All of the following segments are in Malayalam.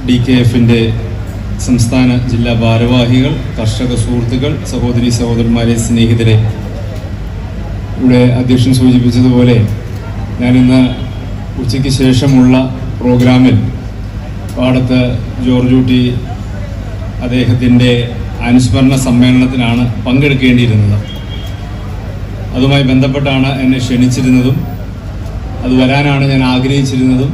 ഡി കെ എഫിൻ്റെ സംസ്ഥാന ജില്ലാ ഭാരവാഹികൾ കർഷക സുഹൃത്തുക്കൾ സഹോദരി സഹോദരന്മാരെ സ്നേഹിതരെ ഇവിടെ അധ്യക്ഷൻ സൂചിപ്പിച്ചതുപോലെ ഞാനിന്ന് ഉച്ചയ്ക്ക് ശേഷമുള്ള പ്രോഗ്രാമിൽ പാടത്ത് ജോർജ് ഊട്ടി അദ്ദേഹത്തിൻ്റെ അനുസ്മരണ സമ്മേളനത്തിനാണ് പങ്കെടുക്കേണ്ടിയിരുന്നത് അതുമായി ബന്ധപ്പെട്ടാണ് എന്നെ ക്ഷണിച്ചിരുന്നതും അത് വരാനാണ് ഞാൻ ആഗ്രഹിച്ചിരുന്നതും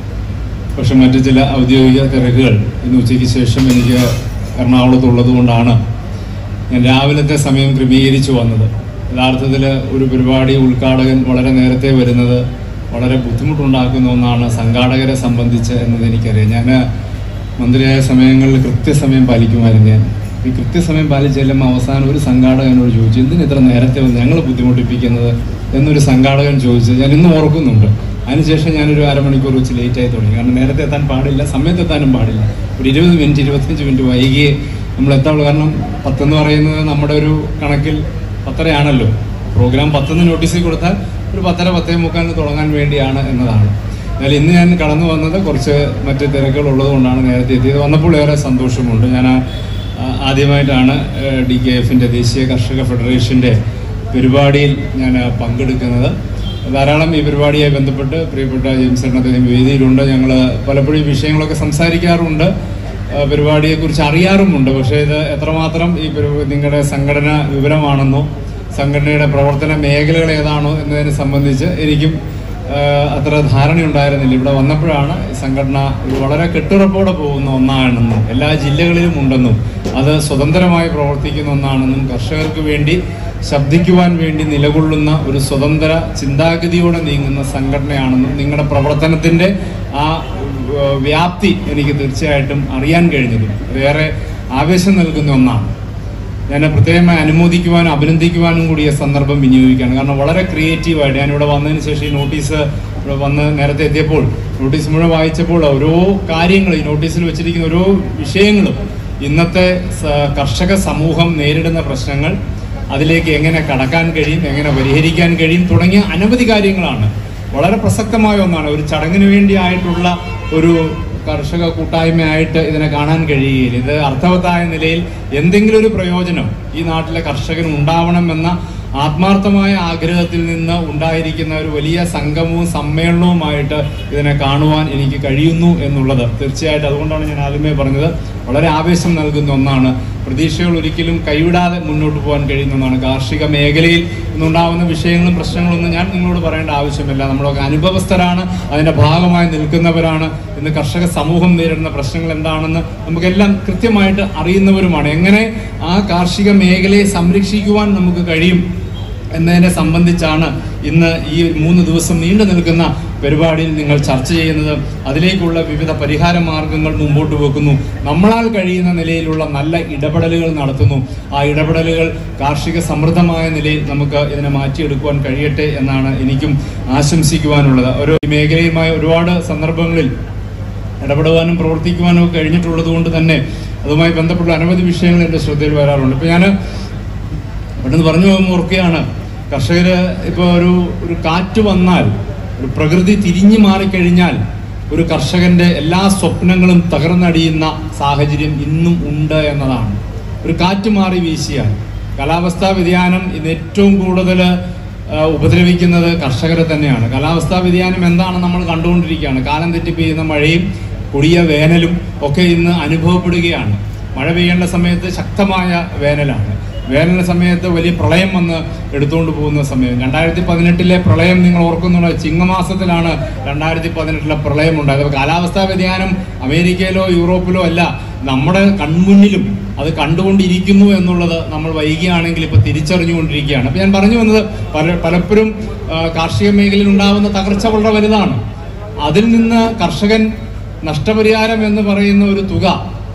പക്ഷെ മറ്റു ചില ഔദ്യോഗിക തിരക്കുകൾ ഇന്ന് ഉച്ചയ്ക്ക് ശേഷം എനിക്ക് എറണാകുളത്തുള്ളത് കൊണ്ടാണ് ഞാൻ രാവിലത്തെ സമയം ക്രമീകരിച്ചു വന്നത് യഥാർത്ഥത്തിൽ ഒരു പരിപാടി ഉദ്ഘാടകൻ വളരെ നേരത്തെ വരുന്നത് വളരെ ബുദ്ധിമുട്ടുണ്ടാക്കുന്ന ഒന്നാണ് സംഘാടകരെ സംബന്ധിച്ച് എന്നത് എനിക്കറിയാം ഞാൻ മന്ത്രിയായ സമയങ്ങളിൽ കൃത്യസമയം പാലിക്കുമായിരുന്നു ഞാൻ ഈ കൃത്യസമയം പാലിച്ച് ചെല്ലുമ്പോൾ അവസാനം ഒരു സംഘാടകനോട് ചോദിച്ചു എന്തിന് ഇത്ര നേരത്തെ വന്ന് ഞങ്ങൾ ബുദ്ധിമുട്ടിപ്പിക്കുന്നത് എന്നൊരു സംഘാടകൻ ചോദിച്ചു ഞാൻ ഇന്നും ഓർക്കുന്നുണ്ട് അതിനുശേഷം ഞാനൊരു അരമണിക്കൂർ വെച്ച് ലേറ്റ് ആയി തുടങ്ങി കാരണം നേരത്തെ എത്താൻ പാടില്ല സമയത്ത് എത്താനും പാടില്ല ഒരു ഇരുപത് മിനിറ്റ് ഇരുപത്തഞ്ച് മിനിറ്റ് വൈകിയേ നമ്മൾ എത്താവുള്ളൂ കാരണം പത്തെന്ന് പറയുന്നത് നമ്മുടെ ഒരു കണക്കിൽ പത്തരയാണല്ലോ പ്രോഗ്രാം പത്തെന്ന് നോട്ടീസിൽ കൊടുത്താൽ ഒരു പത്തര പത്തേ മുക്കാലിന് തുടങ്ങാൻ വേണ്ടിയാണ് എന്നതാണ് എന്നാൽ ഇന്ന് ഞാൻ കടന്നു വന്നത് കുറച്ച് മറ്റ് തിരക്കുകൾ ഉള്ളത് കൊണ്ടാണ് നേരത്തെ എത്തിയത് വന്നപ്പോൾ ഏറെ സന്തോഷമുണ്ട് ഞാൻ ആ, ആദ്യമായിട്ടാണ് ഡി കെ എഫിൻ്റെ ദേശീയ കർഷക ഫെഡറേഷൻ്റെ പരിപാടിയിൽ ഞാൻ പങ്കെടുക്കുന്നത് ധാരാളം ഈ പരിപാടിയുമായി ബന്ധപ്പെട്ട് പ്രിയപ്പെട്ട ജെയിംസ് ചേട്ടൻ അദ്ദേഹം വേദിയിലുണ്ട് ഞങ്ങൾ പലപ്പോഴും ഈ വിഷയങ്ങളൊക്കെ സംസാരിക്കാറുണ്ട് ആ, പരിപാടിയെക്കുറിച്ച് അറിയാറുമുണ്ട് പക്ഷേ ഇത് എത്രമാത്രം ഈ പരി- നിങ്ങളുടെ സംഘടന വിവരമാണെന്നോ സംഘടനയുടെ പ്രവർത്തന മേഖലകൾ ഏതാണോ എന്നതിനെ സംബന്ധിച്ച് എനിക്കും ആ, അത്ര ധാരണയുണ്ടായിരുന്നില്ല ഇവിടെ വന്നപ്പോഴാണ് ഈ സംഘടന ഒരു വളരെ കെട്ടുറപ്പോടെ പോകുന്ന ഒന്നാണെന്നും എല്ലാ ജില്ലകളിലും ഉണ്ടെന്നും അത് സ്വതന്ത്രമായി പ്രവർത്തിക്കുന്ന ഒന്നാണെന്നും കർഷകർക്ക് വേണ്ടി ശബ്ദിക്കുവാൻ വേണ്ടി നിലകൊള്ളുന്ന ഒരു സ്വതന്ത്ര ചിന്താഗതിയോടെ നീങ്ങുന്ന സംഘടനയാണെന്നും നിങ്ങളുടെ പ്രവർത്തനത്തിൻ്റെ ആ ഏഹ്, വ്യാപ്തി എനിക്ക് തീർച്ചയായിട്ടും അറിയാൻ കഴിഞ്ഞതും വേറെ ആവേശം നൽകുന്ന ഒന്നാണ് ഞാൻ പ്രത്യേകമായി അനുമോദിക്കുവാനും അഭിനന്ദിക്കുവാനും കൂടി ഈ സന്ദർഭം വിനിയോഗിക്കുകയാണ് കാരണം വളരെ ക്രിയേറ്റീവായിട്ട് ഞാനിവിടെ വന്നതിന് ശേഷം ഈ നോട്ടീസ് ഇവിടെ വന്ന് നേരത്തെ എത്തിയപ്പോൾ നോട്ടീസ് മുഴുവൻ വായിച്ചപ്പോൾ ഓരോ കാര്യങ്ങൾ ഈ നോട്ടീസിൽ വെച്ചിരിക്കുന്ന ഓരോ വിഷയങ്ങളും ഇന്നത്തെ സ- കർഷക സമൂഹം നേരിടുന്ന പ്രശ്നങ്ങൾ അതിലേക്ക് എങ്ങനെ കടക്കാൻ കഴിയും എങ്ങനെ പരിഹരിക്കാൻ കഴിയും തുടങ്ങിയ അനവധി കാര്യങ്ങളാണ് വളരെ പ്രസക്തമായ ഒന്നാണ് ഒരു ചടങ്ങിന് വേണ്ടി ആയിട്ടുള്ള ഒരു കർഷക കൂട്ടായ്മയായിട്ട് ഇതിനെ കാണാൻ കഴിയുകയില്ല ഇത് അർത്ഥവത്തായ നിലയിൽ എന്തെങ്കിലും ഒരു പ്രയോജനം ഈ നാട്ടിലെ കർഷകന് ഉണ്ടാവണമെന്ന ആത്മാർത്ഥമായ ആഗ്രഹത്തിൽ നിന്ന് ഉണ്ടായിരിക്കുന്ന ഒരു വലിയ സംഗമവും സമ്മേളനവുമായിട്ട് ഇതിനെ കാണുവാൻ എനിക്ക് കഴിയുന്നു എന്നുള്ളത് തീർച്ചയായിട്ടും അതുകൊണ്ടാണ് ഞാൻ ആദ്യമേ പറഞ്ഞത് വളരെ ആവേശം നൽകുന്ന ഒന്നാണ് പ്രതീക്ഷകൾ ഒരിക്കലും കൈവിടാതെ മുന്നോട്ട് പോകാൻ കഴിയുന്ന ഒന്നാണ് കാർഷിക മേഖലയിൽ ഇന്നുണ്ടാവുന്ന വിഷയങ്ങളും പ്രശ്നങ്ങളൊന്നും ഞാൻ നിങ്ങളോട് പറയേണ്ട ആവശ്യമില്ല നമ്മളൊക്കെ അനുഭവസ്ഥരാണ് അതിന്റെ ഭാഗമായി നിൽക്കുന്നവരാണ് ഇന്ന് കർഷക സമൂഹം നേരിടുന്ന പ്രശ്നങ്ങൾ എന്താണെന്ന് നമുക്കെല്ലാം കൃത്യമായിട്ട് അറിയുന്നവരുമാണ് എങ്ങനെ ആ കാർഷിക മേഖലയെ സംരക്ഷിക്കുവാൻ നമുക്ക് കഴിയും എന്നതിനെ സംബന്ധിച്ചാണ് ഇന്ന് ഈ മൂന്ന് ദിവസം നീണ്ടു നിൽക്കുന്ന പരിപാടിയിൽ നിങ്ങൾ ചർച്ച ചെയ്യുന്നത് അതിലേക്കുള്ള വിവിധ പരിഹാര മാർഗങ്ങൾ മുമ്പോട്ട് വെക്കുന്നു നമ്മളാൽ കഴിയുന്ന നിലയിലുള്ള നല്ല ഇടപെടലുകൾ നടത്തുന്നു ആ ഇടപെടലുകൾ കാർഷിക സമൃദ്ധമായ നിലയിൽ നമുക്ക് ഇതിനെ മാറ്റിയെടുക്കുവാൻ കഴിയട്ടെ എന്നാണ് എനിക്കും ആശംസിക്കുവാനുള്ളത് ഓരോ ഈ മേഖലയുമായി ഒരുപാട് സന്ദർഭങ്ങളിൽ ഇടപെടുവാനും പ്രവർത്തിക്കുവാനും ഒക്കെ കഴിഞ്ഞിട്ടുള്ളത് കൊണ്ട് തന്നെ അതുമായി ബന്ധപ്പെട്ട അനവധി വിഷയങ്ങൾ എൻ്റെ ശ്രദ്ധയിൽ വരാറുണ്ട് ഇപ്പൊ ഞാൻ പെട്ടെന്ന് പറഞ്ഞു പോകുമ്പോൾ ഓർക്കുകയാണ് കർഷകര് ഇപ്പോൾ ഒരു ഒരു കാറ്റ് വന്നാൽ ഒരു പ്രകൃതി തിരിഞ്ഞു മാറിക്കഴിഞ്ഞാൽ ഒരു കർഷകന്റെ എല്ലാ സ്വപ്നങ്ങളും തകർന്നടിയുന്ന സാഹചര്യം ഇന്നും ഉണ്ട് എന്നതാണ് ഒരു കാറ്റ് മാറി വീശിയാൽ കാലാവസ്ഥാ വ്യതിയാനം ഇന്ന് ഏറ്റവും കൂടുതൽ ആ, ഉപദ്രവിക്കുന്നത് കർഷകരെ തന്നെയാണ് കാലാവസ്ഥാ വ്യതിയാനം എന്താണ് നമ്മൾ കണ്ടുകൊണ്ടിരിക്കുകയാണ് കാലം തെറ്റി പെയ്യുന്ന മഴയും കൊടിയ വേനലും ഒക്കെ ഇന്ന് അനുഭവപ്പെടുകയാണ് മഴ പെയ്യേണ്ട സമയത്ത് ശക്തമായ വേനലാണ് വേനൽ സമയത്ത് വലിയ പ്രളയം വന്ന് എടുത്തുകൊണ്ട് പോകുന്ന സമയം രണ്ടായിരത്തി പതിനെട്ടിലെ പ്രളയം നിങ്ങൾ ഓർക്കുന്നുണ്ടോ ചിങ്ങമാസത്തിലാണ് രണ്ടായിരത്തി പതിനെട്ടിലെ പ്രളയം ഉണ്ടായത് അപ്പോൾ കാലാവസ്ഥാ വ്യതിയാനം അമേരിക്കയിലോ യൂറോപ്പിലോ അല്ല നമ്മുടെ കൺമുന്നിലും അത് കണ്ടുകൊണ്ടിരിക്കുന്നു എന്നുള്ളത് നമ്മൾ വൈകിയാണെങ്കിൽ ഇപ്പൊ തിരിച്ചറിഞ്ഞുകൊണ്ടിരിക്കുകയാണ് അപ്പൊ ഞാൻ പറഞ്ഞു വന്നത് പല പലപ്പോഴും ആ, കാർഷിക മേഖലയിൽ ഉണ്ടാകുന്ന തകർച്ച വളരെ വലുതാണ് അതിൽ നിന്ന് കർഷകൻ നഷ്ടപരിഹാരം എന്ന് പറയുന്ന ഒരു തുക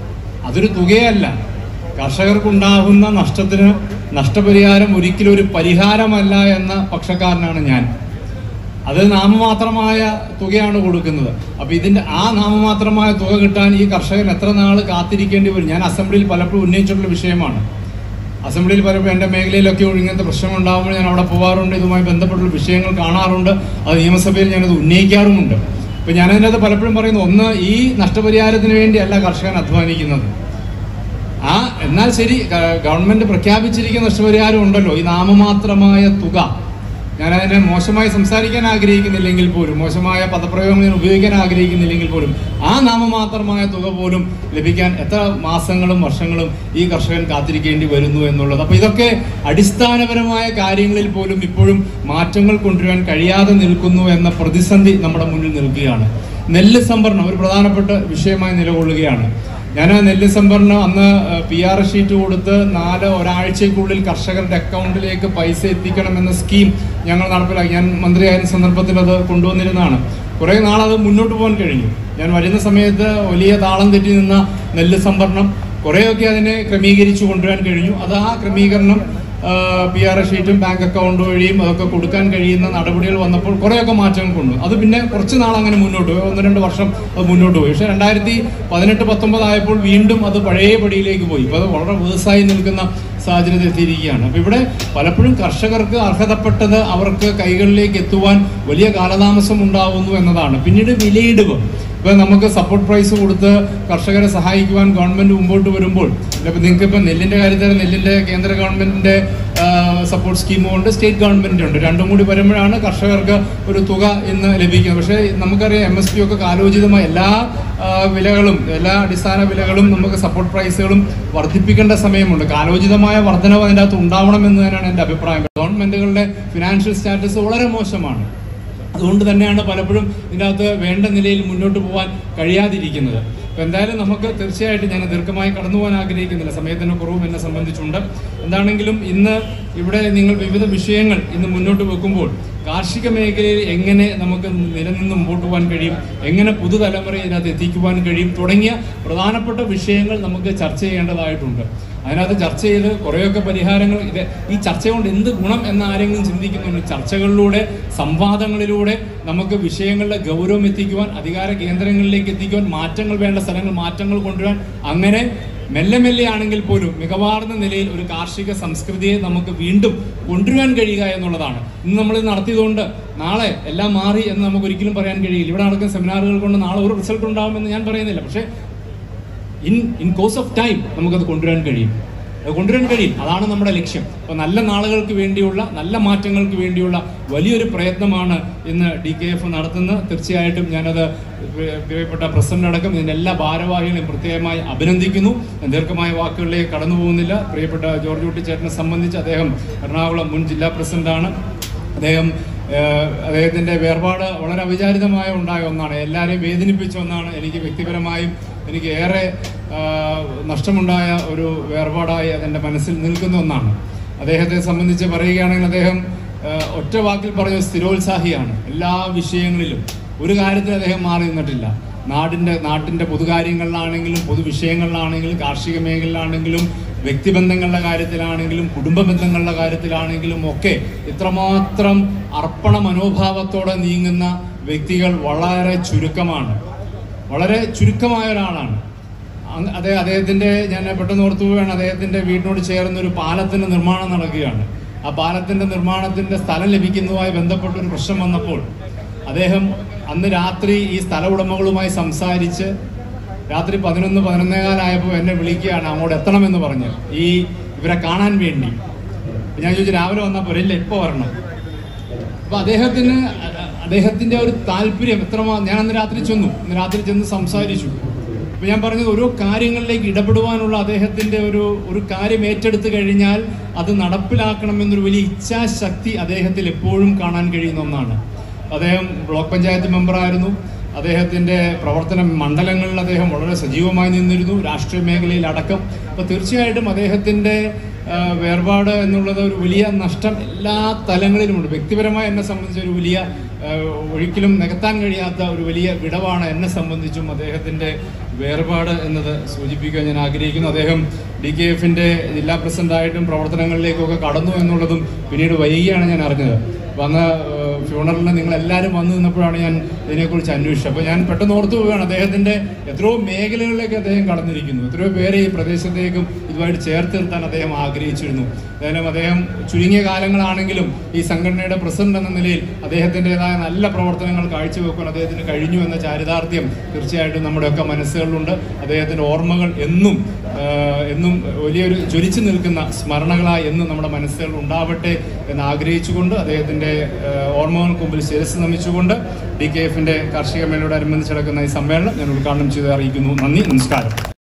അതൊരു തുകയല്ല കർഷകർക്കുണ്ടാകുന്ന നഷ്ടത്തിന് നഷ്ടപരിഹാരം ഒരിക്കലും ഒരു പരിഹാരമല്ല എന്ന പക്ഷക്കാരനാണ് ഞാൻ അത് നാമമാത്രമായ തുകയാണ് കൊടുക്കുന്നത് അപ്പൊ ഇതിന്റെ ആ നാമമാത്രമായ തുക കിട്ടാൻ ഈ കർഷകൻ എത്ര നാൾ കാത്തിരിക്കേണ്ടി വരും ഞാൻ അസംബ്ലിയിൽ പലപ്പോഴും ഉന്നയിച്ചിട്ടുള്ള വിഷയമാണ് അസംബ്ലിയിൽ പലപ്പോഴും എൻ്റെ മേഖലയിലൊക്കെ ഇങ്ങനത്തെ പ്രശ്നങ്ങൾ ഉണ്ടാകുമ്പോൾ ഞാൻ അവിടെ പോകാറുണ്ട് ഇതുമായി ബന്ധപ്പെട്ടുള്ള വിഷയങ്ങൾ കാണാറുണ്ട് അത് നിയമസഭയിൽ ഞാനത് ഉന്നയിക്കാറുമുണ്ട് ഇപ്പൊ ഞാൻ അതിനകത്ത് പലപ്പോഴും പറയുന്നു ഒന്ന് ഈ നഷ്ടപരിഹാരത്തിന് വേണ്ടിയല്ല കർഷകൻ അധ്വാനിക്കുന്നത് ആ എന്നാൽ ശരി ഗ- ഗവൺമെന്റ് പ്രഖ്യാപിച്ചിരിക്കുന്ന നഷ്ടപരിഹാരം ഉണ്ടല്ലോ ഈ നാമമാത്രമായ തുക ഞാൻ അതിനെ മോശമായി സംസാരിക്കാൻ ആഗ്രഹിക്കുന്നില്ലെങ്കിൽ പോലും മോശമായ പദപ്രയോഗങ്ങൾ ഞാൻ ഉപയോഗിക്കാൻ ആഗ്രഹിക്കുന്നില്ലെങ്കിൽ പോലും ആ നാമമാത്രമായ തുക പോലും ലഭിക്കാൻ എത്ര മാസങ്ങളും വർഷങ്ങളും ഈ കർഷകൻ കാത്തിരിക്കേണ്ടി വരുന്നു എന്നുള്ളത് അപ്പൊ ഇതൊക്കെ അടിസ്ഥാനപരമായ കാര്യങ്ങളിൽ പോലും ഇപ്പോഴും മാറ്റങ്ങൾ കൊണ്ടുവരാൻ കഴിയാതെ നിൽക്കുന്നു എന്ന പ്രതിസന്ധി നമ്മുടെ മുന്നിൽ നിൽക്കുകയാണ് നെല്ല് സംഭരണം ഒരു പ്രധാനപ്പെട്ട വിഷയമായി നിലകൊള്ളുകയാണ് ഞാൻ ആ നെല്ല് സംഭരണം അന്ന് പി ആർ ഷീറ്റ് കൊടുത്ത് നാല് ഒരാഴ്ചയ്ക്കുള്ളിൽ കർഷകരുടെ അക്കൗണ്ടിലേക്ക് പൈസ എത്തിക്കണമെന്ന സ്കീം ഞങ്ങൾ നടപ്പിലാക്കി ഞാൻ മന്ത്രിയായിരുന്ന സന്ദർഭത്തിൽ അത് കൊണ്ടുവന്നിരുന്നതാണ് കുറെ നാൾ അത് മുന്നോട്ട് പോകാൻ കഴിഞ്ഞു ഞാൻ വരുന്ന സമയത്ത് വലിയ താളം തെറ്റി നിന്ന നെല്ല് സംഭരണം കുറേയൊക്കെ അതിനെ ക്രമീകരിച്ചു കൊണ്ടുവരാൻ കഴിഞ്ഞു അത് ആ ക്രമീകരണം പി ആർ ഷീറ്റും ബാങ്ക് അക്കൗണ്ട് വഴിയും അതൊക്കെ കൊടുക്കാൻ കഴിയുന്ന നടപടികൾ വന്നപ്പോൾ കുറേയൊക്കെ മാറ്റങ്ങൾ കൊണ്ടു അത് പിന്നെ കുറച്ച് നാൾ അങ്ങനെ മുന്നോട്ട് പോയി ഒന്ന് രണ്ട് വർഷം അത് മുന്നോട്ട് പോയി പക്ഷേ രണ്ടായിരത്തി പതിനെട്ട് പത്തൊമ്പത് ആയപ്പോൾ വീണ്ടും അത് പഴയ പടിയിലേക്ക് പോയി ഇപ്പോൾ അത് വളരെ വേഴ്സായി നിൽക്കുന്ന സാഹചര്യത്തിൽ എത്തിയിരിക്കുകയാണ് അപ്പോൾ ഇവിടെ പലപ്പോഴും കർഷകർക്ക് അർഹതപ്പെട്ടത് അവർക്ക് കൈകളിലേക്ക് എത്തുവാൻ വലിയ കാലതാമസം ഉണ്ടാവുന്നു എന്നതാണ് പിന്നീട് വിലയിടിവ് ഇപ്പൊ നമുക്ക് സപ്പോർട്ട് പ്രൈസ് കൊടുത്ത് കർഷകരെ സഹായിക്കുവാൻ ഗവൺമെന്റ് മുമ്പോട്ട് വരുമ്പോൾ ഇപ്പൊ നിങ്ങൾക്ക് ഇപ്പൊ നെല്ലിന്റെ കാര്യത്തിൽ നെല്ലിന്റെ കേന്ദ്ര ഗവൺമെന്റിന്റെ സപ്പോർട്ട് സ്കീമും ഉണ്ട് സ്റ്റേറ്റ് ഗവൺമെന്റിന്റെ ഉണ്ട് രണ്ടും കൂടി വരുമ്പോഴാണ് കർഷകർക്ക് ഒരു തുക ഇന്ന് ലഭിക്കുന്നത് പക്ഷേ നമുക്കറിയാം എം എസ് പി ഒക്കെ കാലോചിതമായ എല്ലാ ആ, വിലകളും എല്ലാ അടിസ്ഥാന വിലകളും നമുക്ക് സപ്പോർട്ട് പ്രൈസുകളും വർദ്ധിപ്പിക്കേണ്ട സമയമുണ്ട് കാലോചിതമായ വർധനവ് അതിൻ്റെ അകത്ത് ഉണ്ടാവണമെന്ന് തന്നെയാണ് എൻ്റെ അഭിപ്രായം ഗവൺമെന്റുകളുടെ ഫിനാൻഷ്യൽ സ്റ്റാറ്റസ് വളരെ മോശമാണ് അതുകൊണ്ട് തന്നെയാണ് പലപ്പോഴും ഇതിനകത്ത് വേണ്ട നിലയിൽ മുന്നോട്ട് പോകാൻ കഴിയാതിരിക്കുന്നത് അപ്പോൾ എന്തായാലും നമുക്ക് തീർച്ചയായിട്ടും ഞാൻ ദീർഘമായി കടന്നു പോകാൻ ആഗ്രഹിക്കുന്നില്ല സമയത്തിൻ്റെ കുറവും എന്നെ സംബന്ധിച്ചുണ്ട് എന്താണെങ്കിലും ഇന്ന് ഇവിടെ നിങ്ങൾ വിവിധ വിഷയങ്ങൾ ഇന്ന് മുന്നോട്ട് വെക്കുമ്പോൾ കാർഷിക മേഖലയിൽ എങ്ങനെ നമുക്ക് നിലനിന്ന് മുമ്പോട്ട് പോകാൻ കഴിയും എങ്ങനെ പുതുതലമുറയെ ഇതിനകത്ത് എത്തിക്കുവാൻ കഴിയും തുടങ്ങിയ പ്രധാനപ്പെട്ട വിഷയങ്ങൾ നമുക്ക് ചർച്ച ചെയ്യേണ്ടതായിട്ടുണ്ട് അതിനകത്ത് ചർച്ച ചെയ്ത് കുറേയൊക്കെ പരിഹാരങ്ങൾ ഇത് ഈ ചർച്ച കൊണ്ട് എന്ത് ഗുണം എന്ന് ആരെങ്കിലും ചിന്തിക്കുന്നുണ്ട് ചർച്ചകളിലൂടെ സംവാദങ്ങളിലൂടെ നമുക്ക് വിഷയങ്ങളുടെ ഗൗരവം എത്തിക്കുവാൻ അധികാര കേന്ദ്രങ്ങളിലേക്ക് എത്തിക്കുവാൻ മാറ്റങ്ങൾ വേണ്ട സ്ഥലങ്ങൾ മാറ്റങ്ങൾ കൊണ്ടുവരാൻ അങ്ങനെ മെല്ലെ മെല്ലെ ആണെങ്കിൽ പോലും മികവാർന്ന നിലയിൽ ഒരു കാർഷിക സംസ്കൃതിയെ നമുക്ക് വീണ്ടും കൊണ്ടുവരാൻ കഴിയുക എന്നുള്ളതാണ് ഇന്ന് നമ്മൾ ഇത് നടത്തിയതുകൊണ്ട് നാളെ എല്ലാം മാറി എന്ന് നമുക്ക് ഒരിക്കലും പറയാൻ കഴിയില്ല ഇവിടെ നടക്കുന്ന സെമിനാറുകൾ കൊണ്ട് നാളെ ഒരു റിസൾട്ട് ഉണ്ടാവുമെന്ന് ഞാൻ പറയുന്നില്ല പക്ഷേ in in course of time നമുക്കത് കൊണ്ടുവരാൻ കഴിയും അത് കൊണ്ടുവരാൻ കഴിയും അതാണ് നമ്മുടെ ലക്ഷ്യം അപ്പോൾ നല്ല നാളുകൾക്ക് വേണ്ടിയുള്ള നല്ല മാറ്റങ്ങൾക്ക് വേണ്ടിയുള്ള വലിയൊരു പ്രയത്നമാണ് ഇന്ന് ഡി കെ എഫ് നടത്തുന്നത് തീർച്ചയായിട്ടും ഞാനത് പ്രിയ- പ്രിയപ്പെട്ട പ്രസിഡന്റ് അടക്കം ഇതിൻ്റെ എല്ലാ ഭാരവാഹികളെയും പ്രത്യേകമായി അഭിനന്ദിക്കുന്നു ഞാൻ ദീർഘമായ വാക്കുകളിലേക്ക് കടന്നു പോകുന്നില്ല പ്രിയപ്പെട്ട ജോർജ് കുട്ടിച്ചേട്ടനെ സംബന്ധിച്ച് അദ്ദേഹം എറണാകുളം മുൻ ജില്ലാ പ്രസിഡന്റാണ് അദ്ദേഹം ഏഹ്, അദ്ദേഹത്തിന്റെ വേർപാട് വളരെ അവിചാരിതമായ ഉണ്ടായ ഒന്നാണ് എല്ലാവരെയും വേദനിപ്പിച്ച ഒന്നാണ് എനിക്ക് വ്യക്തിപരമായും എനിക്ക് ഏറെ ആഹ്, നഷ്ടമുണ്ടായ ഒരു വേർപാടായി അതെൻ്റെ മനസ്സിൽ നിൽക്കുന്ന ഒന്നാണ് അദ്ദേഹത്തെ സംബന്ധിച്ച് പറയുകയാണെങ്കിൽ അദ്ദേഹം ആഹ്, ഒറ്റ വാക്കിൽ പറഞ്ഞ സ്ഥിരോത്സാഹിയാണ് എല്ലാ വിഷയങ്ങളിലും ഒരു കാര്യത്തിൽ അദ്ദേഹം മാറി നിന്നിട്ടില്ല നാടിൻ്റെ നാട്ടിൻ്റെ പൊതുകാര്യങ്ങളിലാണെങ്കിലും പൊതുവിഷയങ്ങളിലാണെങ്കിലും കാർഷിക മേഖലയിലാണെങ്കിലും വ്യക്തിബന്ധങ്ങളുടെ കാര്യത്തിലാണെങ്കിലും കുടുംബ ബന്ധങ്ങളുടെ കാര്യത്തിലാണെങ്കിലും ഒക്കെ ഇത്രമാത്രം അർപ്പണ മനോഭാവത്തോടെ നീങ്ങുന്ന വ്യക്തികൾ വളരെ ചുരുക്കമാണ് വളരെ ചുരുക്കമായ ഒരാളാണ് അങ് അതേ അദ്ദേഹത്തിന്റെ ഞാൻ പെട്ടെന്ന് ഓർത്തു പോവുകയാണ് അദ്ദേഹത്തിന്റെ വീടിനോട് ചേർന്ന് ഒരു പാലത്തിന്റെ നിർമ്മാണം നടക്കുകയാണ് ആ പാലത്തിന്റെ നിർമ്മാണത്തിന്റെ സ്ഥലം ലഭിക്കുന്നതുമായി ബന്ധപ്പെട്ട ഒരു പ്രശ്നം വന്നപ്പോൾ അദ്ദേഹം അന്ന് രാത്രി ഈ സ്ഥല ഉടമകളുമായി സംസാരിച്ച് രാത്രി പതിനൊന്ന് പതിനൊന്നേകാലായപ്പോൾ എന്നെ വിളിക്കുകയാണ് അങ്ങോട്ട് എത്തണമെന്ന് പറഞ്ഞ് ഈ ഇവരെ കാണാൻ വേണ്ടി അപ്പൊ ഞാൻ ചോദിച്ചു രാവിലെ വന്നാൽ പോരില്ല ഇപ്പോൾ വരണം അപ്പൊ അദ്ദേഹത്തിന് അ- അ- അദ്ദേഹത്തിന്റെ ഒരു താല്പര്യം എത്രമാ ഞാൻ അന്ന് രാത്രി ചെന്നു അന്ന് രാത്രി ചെന്ന് സംസാരിച്ചു അപ്പൊ ഞാൻ പറഞ്ഞത് ഓരോ കാര്യങ്ങളിലേക്ക് ഇടപെടുവാനുള്ള അദ്ദേഹത്തിന്റെ ഒരു ഒരു കാര്യം ഏറ്റെടുത്തു കഴിഞ്ഞാൽ അത് നടപ്പിലാക്കണമെന്നൊരു വലിയ ഇച്ഛാശക്തി അദ്ദേഹത്തിൽ എപ്പോഴും കാണാൻ കഴിയുന്ന ഒന്നാണ് അദ്ദേഹം ബ്ലോക്ക് പഞ്ചായത്ത് മെമ്പറായിരുന്നു അദ്ദേഹത്തിന്റെ പ്രവർത്തന മണ്ഡലങ്ങളിൽ അദ്ദേഹം വളരെ സജീവമായി നിന്നിരുന്നു രാഷ്ട്രീയ മേഖലയിൽ അടക്കം അപ്പോൾ തീർച്ചയായിട്ടും അദ്ദേഹത്തിന്റെ ആ, വേർപാട് എന്നുള്ളത് ഒരു വലിയ നഷ്ടം എല്ലാ തലങ്ങളിലുമുണ്ട് വ്യക്തിപരമായി എന്നെ സംബന്ധിച്ച് ഒരു വലിയ ആ, ഒരിക്കലും നികത്താൻ കഴിയാത്ത ഒരു വലിയ വിടവാണ് എന്നെ സംബന്ധിച്ചും അദ്ദേഹത്തിന്റെ വേർപാട് എന്നത് സൂചിപ്പിക്കാൻ ഞാൻ ആഗ്രഹിക്കുന്നു അദ്ദേഹം ഡി കെ എഫിന്റെ ജില്ലാ പ്രസിഡന്റായിട്ടും പ്രവർത്തനങ്ങളിലേക്കൊക്കെ കടന്നു എന്നുള്ളതും പിന്നീട് വൈകിയാണ് ഞാൻ അറിഞ്ഞത് വന്ന് ആ, ഫ്യൂണറലിന് നിങ്ങൾ എല്ലാവരും വന്നു നിന്നപ്പോഴാണ് ഞാൻ ഇതിനെക്കുറിച്ച് അന്വേഷിച്ചത് അപ്പോൾ ഞാൻ പെട്ടെന്ന് ഓർത്തു പോവുകയാണ് അദ്ദേഹത്തിൻ്റെ എത്രയോ മേഖലകളിലേക്ക് അദ്ദേഹം കടന്നിരിക്കുന്നു എത്രയോ പേരെ ഈ പ്രദേശത്തേക്കും ഇതുമായിട്ട് ചേർത്ത് നിർത്താൻ അദ്ദേഹം ആഗ്രഹിച്ചിരുന്നു ഏതായാലും അദ്ദേഹം ചുരുങ്ങിയ കാലങ്ങളാണെങ്കിലും ഈ സംഘടനയുടെ പ്രസിഡന്റ് എന്ന നിലയിൽ അദ്ദേഹത്തിൻ്റെതായ നല്ല പ്രവർത്തനങ്ങൾ കാഴ്ചവെക്കാൻ അദ്ദേഹത്തിന് കഴിഞ്ഞു എന്ന ചാരിതാർത്ഥ്യം തീർച്ചയായിട്ടും നമ്മുടെയൊക്കെ മനസ്സുകളിലുണ്ട് അദ്ദേഹത്തിൻ്റെ ഓർമ്മകൾ എന്നും ആ, എന്നും വലിയൊരു ജ്വലിച്ചു നിൽക്കുന്ന സ്മരണകളായി എന്നും നമ്മുടെ മനസ്സുകളിൽ ഉണ്ടാവട്ടെ എന്ന് ആഗ്രഹിച്ചുകൊണ്ട് അദ്ദേഹത്തിൻ്റെ ആ, ഓർമ്മകൾക്ക് മുമ്പിൽ ശിരസ് നമിച്ചുകൊണ്ട് ഡി കെ എഫിൻ്റെ കാർഷിക മേളയോടനുബന്ധിച്ച് നടക്കുന്ന ഈ സമ്മേളനം ഞാൻ ഉദ്ഘാടനം ചെയ്ത് അറിയിക്കുന്നു നന്ദി നമസ്കാരം